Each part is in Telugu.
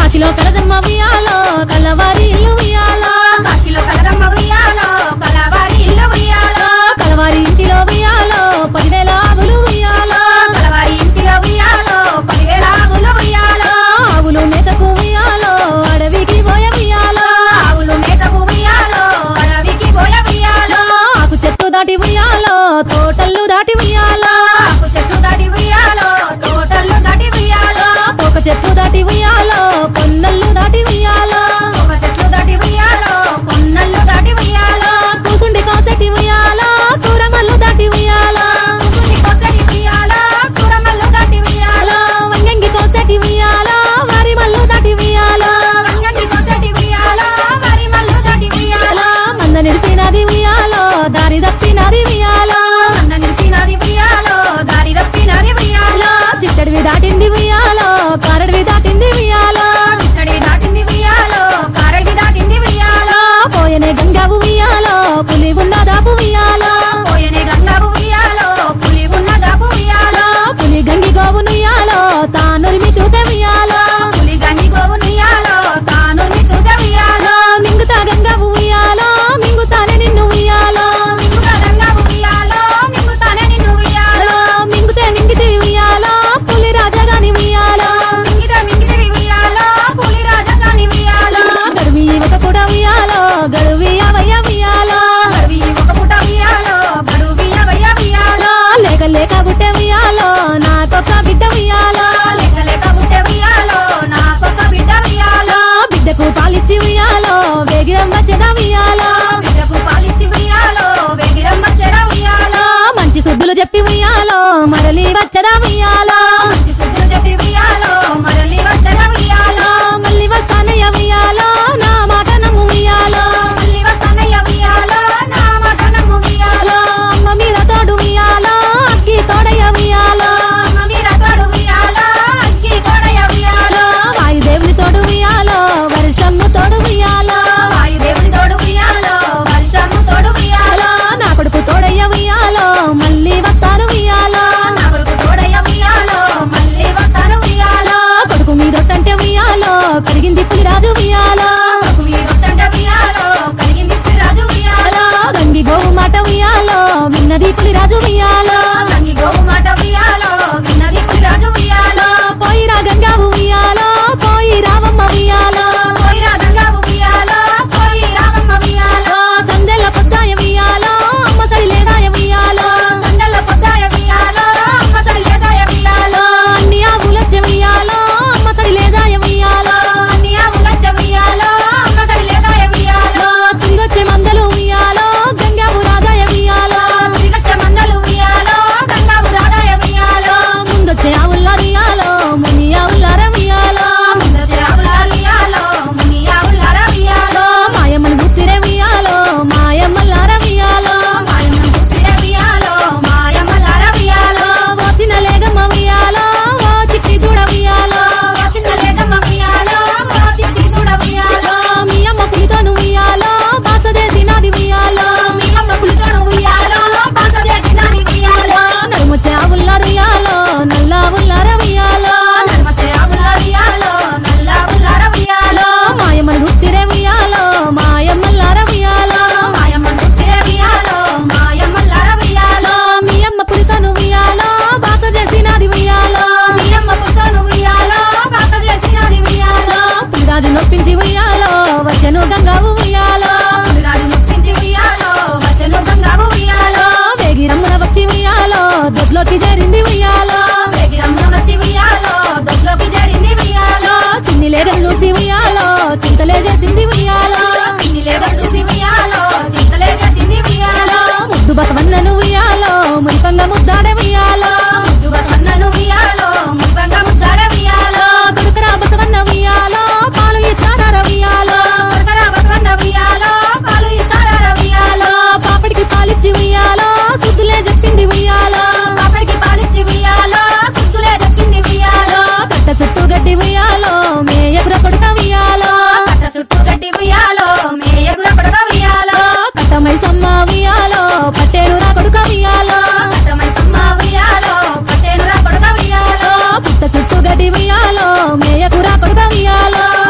కాశీలో కలదమ్మ ఉయ్యాలో కలవారి ఇల్లు ఉయ్యాలో కాశీలో కలరమ్మ ఉయ్యాలో కలవారి ఇల్లు ఉయ్యాలో కలవారి ఇంటిలో ఉయ్యాలో పదివేల ఆవులు ఉయ్యాలో కలవారి ఇంటిలో ఉయ్యాలో పదివేల ఆవులు ఉయ్యాలో ఆవులు మేతకు ఉయ్యాలో అడవికి పోయ ఉయ్యాలో ఆవులు మేతకు ఉయ్యాలో అడవికి పోయ ఉయ్యాలో ఆకు చెట్టు దాటి ఉయ్యాలో తోటల్లు దాటి ఉయ్యాలో ఆకు చెట్టు దాటి ఉయ్యాలో తోటలు దాటి ఉయ్యాలో ఒక చెట్టు దాటి ఉయ్యాలో పొన్నల్లు దాటి ఉయ్యాలో ఒక చెట్లు దాటి ఉయ్యాలో కొన్నళ్ళు దాటి ఉయ్యాలో కూసుండి కోసటి ఉయ్యాలో కూరమల్లు దాటి ఉయ్యాలో కుసుని కొసడి ఉయ్యాలో కూరమల్లు దాటి ఉయ్యాలో వంగంగి కోసటి ఉయ్యాలో వరి మల్లు దాటి ఉయ్యాలో వంగని కొసడి ఉయ్యాలో వరి మల్లు దాటి ఉయ్యాలో మంద నిలిచినది ఉయ్యాలో దారి తప్పినది ఉయ్యాలో అన్న నిలిచినది ఉయ్యాలో దారి తప్పినది ఉయ్యాలో చిట్టడివి దాటింది ఉయ్యాలో కారడివి దాటింది ఉయ్యాలో ఇక్కడి దాటింది ఉయ్యాలో కారడి దాటింది ఉయ్యాలో పోయనే గంగావు ఉయ్యాలో పులి ఉన్న దాపు ఉయ్యాలో పోయనే గంగావు ఉయ్యాలో పులి ఉన్న దాపు ఉయ్యాలో పులి గంగి గోవు నుయ్యాలో తానురిమి చూసే ఉయ్యాలో పులి గంగి గోవు నుయ్యాలో తాను చూసే ఉయ్యాలో మింగుతా గంగావు ఉయ్యాలో మింగుతానే నిన్ను ఉయ్యాలో మింగుగా గంగావు ఉయ్యాలో మింగుతానే నిన్ను ఉయ్యాలో మింగుతే మింగితే ఉయ్యాలో పులి రాజగాని ఉయ్యాలో మింగిట మింగిటివి ఉయ్యాలో పులి రాజధాని ఉయ్యాలో గడువి ఒక కూడా ఉయ్యాలో గడువి అవయ్య ఉయ్యాలో గడువి ఒక పుట ఉయ్యాలో గడువి అవయ్య ఉయ్యాలో లేక లేక బుట్టె ఉయ్యాలో నాకొక బిడ్డ ఉయ్యాలో లేక లేక పుట్టే ఉయ్యాలో నాకొక బిడ్డ ఉయ్యాలో బిడ్డకు పాలిచ్చి ఉయ్యాలో వేగిరం వచ్చేదా ఉయ్యాలో బిడ్డకు పాలిచ్చి ఉయ్యాలో వెగిరమ్మ చెర ఉయ్యాలో మంచి శుద్ధులు చెప్పి ఉయ్యాలో మరలి వచ్చదా ఉయ్యాలో మంచి శుద్ధులు చెప్పి ఉయ్యాలో మరలి వచ్చర ఉయ్యాలో మళ్ళీ వస్తానయ్య ఉయ్యాలో నా మాట నమ్ము ఉయ్యాలో మళ్ళీ వస్తానయ్య ఉయ్యాలో నా మాట నమ్ము ఉయ్యాలో అమ్మ మీద తోడు ఉయ్యాలో అగ్గి తోడయ్య ఉయ్యాలో అమ్మ మీద తోడు ఉయ్యాలో అగ్గి తోడయ ఉయ్యాలో వాయుదేవుని తోడు ఉయ్యాలో వర్షము తోడు ఉయ్యాలో వాయుదేవుని తోడు ఉయ్యాలో వర్షము తోడు ఉయ్యాలో నా కొడుకు తోడయ్య ఉయ్యాలో మళ్ళీ వస్తాను ఉయ్యాలో నా కొడుకు తోడయ ఉయ్యాలో మళ్ళీ వస్తాను ఉయ్యాలో కొడుకు మీదొట్టంటే ఉయ్యాలో కరిగింది పులిరాజు ఉయ్యాలో కొడుకు మీదొత్తంటే ఉయ్యాలో కలిగింది రాజు ఉయ్యాలో గంగి గోవు మాట ఉయ్యాలో విన్నది పులిరాజు ఉయ్యాలో గంగి గోవు మాట ఉయ్యాలో విన్నది రాజు ఉయ్యాలో పోయిరా గంగావు ఉయ్యాలో పోయి రావమ్మ ఉయ్యాలో పోయిరా గంగావు ఉయ్యాలో పోయి రామమ్మ ఉయ్యాలో సందెల్ల పొద్దాయ ఉయ్యాలో అమ్మ సరి లేదాయ ఉయ్యాలో సందల్ల పొద్దాయ ఉయ్యాలో అమ్మ సడి లేదాయ ఉయ్యాలో అన్ని ఆవులొచ్చే ఉయ్యాలో అమ్మ సరి లేదాయ ఉయ్యాలో అన్ని ఆవులచ్చ ఉయ్యాలో అమ్మ సడి లేదాయ ఉయ్యాలో తుంగొచ్చే మందలు ఉయ్యాలో గంగావు రాదాయ ఉయ్యాలో తిరిగచ్చ మందలు ఉయ్యాలో గంగావు రాదాయ ఉయ్యాలో ముందొచ్చే ఆవుల్లా ఉయ్యాలో ముని ఆవుల్లార ఉయ్యాలో ముందొచ్చే ఆవులారు ఉయ్యాలో ముని ఆవులార ఉయ్యాలో మాయమ్మను గుర్తిరే ఉయ్యాలో మాయమ్మల్లార ఉయ్యాలో మాయమ్మ గుర్తిరే ఉయ్యాలో మాయమ్మలార ఉయ్యాలో వచ్చిన లేగమ్మ ఉయ్యాలో ఓ చిట్టి దూడ ఉయ్యాలో చిన్న లేదమ్మ ఉయ్యాలో మా చిట్టి దూడ ఉయ్యాలో మీ అమ్మ పులితోను ఉయ్యాలో బాసదేసి నాది ఉయ్యాలో మీ అమ్మ పులితోడు ఉయ్యాలో పాస చేసినది ఉయ్యాలో నడుమొచ్చే ఆవుల్లారు ఉయ్యాలో నల్ల ఆవుల్లార ఉయ్యాలో నర్మచ్చే ఆవులారు ఉయ్యాలో నల్ల ఆవులార ఉయ్యాలో మాయమ్మను గుర్తిరే ఉయ్యాలో మాయమ్మల్లార ఉయ్యాలో మాయమ్మ గుర్తిరే ఉయ్యాలో మాయమ్మలార ఉయ్యాలో మీ అమ్మ పులితోను ఉయ్యాలో బాస చేసి నాది ఉయ్యాలో మీ అమ్మ పులితోడు ఉయ్యాలో పాస చేసినది ఉయ్యాలో పులిరాజు నొప్పించి ఉయ్యాలో వచ్చను గంగావు ఉయ్యాలో పులిరాజు నొప్పించి ఉయ్యాలో వచ్చను గంగావు ఉయ్యాలో వేగి రమ్మున వచ్చి ఉయ్యాలో దొడ్లోకి చేరింది ఉయ్యాలో వేగిరమ్మ వచ్చి ఉయ్యాలో దొడ్లోకి జరిగింది ఉయ్యాలో చిన్ని లేగలు చూసి ఉయ్యాలో చింతలే చేసింది ఉయ్యాలో చిన్ని లేద చూసి ఉయ్యాలో చింతలే చేసింది ఉయ్యాలో ముద్దు బసవన్నను ఉయ్యాలో మురిపంగా ముద్దాడే ఉయ్యాలో ముద్దు బసవన్నను ఉయ్యాలో ముప్పంగా ముద్దాడ ఉయ్యాలో కొడుకరా బసవన్న ఉయ్యాలో పాలు ఇచ్చారా ఉయ్యాలో కొడకరా బసవన్న ఉయ్యాలో పాలు ఇస్తారా ఉయ్యాలో పాపడికి పాలిచ్చి ఉయ్యాలో సుద్దులే చెప్పింది ఉయ్యాలో పాపడికి పాలిచ్చి ఉయ్యాలో సిగ్గులే చెప్పింది ఉయ్యాలో కట్ట చుట్టూ గడ్డి ఉయ్యాలో మేయకుర కొడుక ఉయ్యాలో కట్ట చుట్టూ గడ్డి ఉయ్యాలో మేయగుర కొడక ఉయ్యాలో కట్టమై సమ్మ ఉయ్యాలో పట్టేను రా కొడుక ఉయ్యాలో కట్టమై సమ్మ ఉయ్యాలో పట్టేనురా కొడక ఉయ్యాలో పుట్ట చుట్టూ గడ్డి ఉయ్యాలో మేయకుర కొడుక ఉయ్యాలో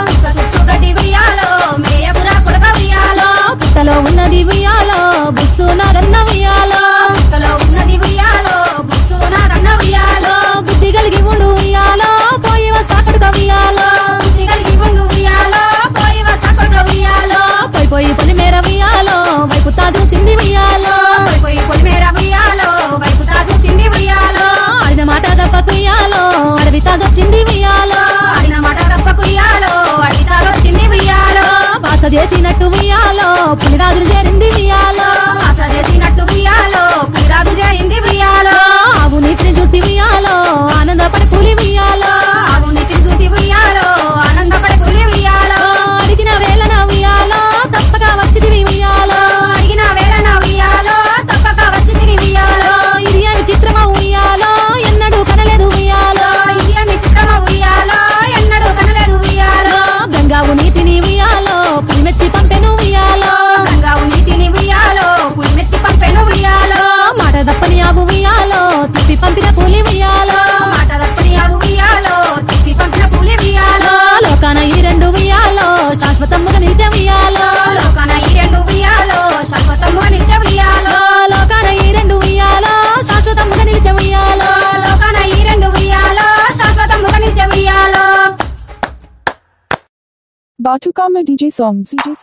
నాగన్న ఉయ్యాలో బుక్కలో ఉన్నది ఉయ్యాలో బుక్కు నాగన్న ఉయ్యాలో బుద్ధి కలిగి ఉండు ఉయ్యాలో పోయి వస్తా కొడుక ఉయ్యాలో బుద్ధి కలిగి ఉండు ఉయ్యాలో పోయి వస్తా కొడుక ఉయ్యాలో పోయి పోయి పొలి మేర ఉయ్యాలో వైపు తాదు సింది ఉయ్యాలో పోయి పోయి పొలిమేర ఉయ్యాలో వైపు తాగు చింది ఉయ్యాలో ఆడిన మాట తప్పకు ఉయ్యాలో అడవి తాగొచ్చింది ఉయ్యాలో ఆడిన మాట తప్పకు ఉయ్యాలో అడిగి తాగొచ్చింది ఉయ్యాలో పాస చేసినట్టు ఉయ్యాలో పులిరాజులు చేరింది ఉయ్యాలో ఆశ చేసినట్టు ఉయ్యాలో పులిరాజు చేరింది ఉయ్యాలో ఆవు నీటిని చూసి ఉయ్యాలో ఆనందపడి పులి ఉయ్యాలో ఆవు నీటిని చూసి ఉయ్యాలో ఆనందపడి పులి ఉయ్యాలో అడిగిన వేళన ఉయ్యాలో తప్పక వచ్చింది ఉయ్యాలో అడిగిన వేళ నా ఉయ్యాలో తప్పక వచ్చింది ఉయ్యాలో ఇది అని చిత్రమ ఉయ్యాలో ఎన్నడూ కనలేదు ఉయ్యాలో ఇది మీ చిత్రమ ఉయ్యాలో ఎన్నడూ కనలేదు ఉయ్యాలో గంగావు నీతిని ఉయ్యాలో పులిమెచ్చి పంపెను ఉయ్యాలో గంగా నీతిని ఉయ్యాలో పులి మెచ్చి పంపెను ఉయ్యాలో మాట తప్పని ఆవు ఉయ్యాలో తిప్పి పంపిన పులి ఉయ్యాలో మాట తప్పని ఆవు ఉయ్యాలో తిప్పి పంపిన పులి ఉయ్యాలో లోకాన ఈ రెండు ఉయ్యాలో శాశ్వతముగా నిలిచే ఉయ్యాలో లోకాన ఈ రెండు ఉయ్యాలో శాశ్వతముగా నిలిచే ఉయ్యాలో లోకాన ఈ రెండు ఉయ్యాలో శాశ్వతముగా నిలిచే ఉయ్యాలో లోకాన ఈ రెండు ఉయ్యాలో శాశ్వతముగా నిలిచే ఉయ్యాలో Batukama DJ songs. DJ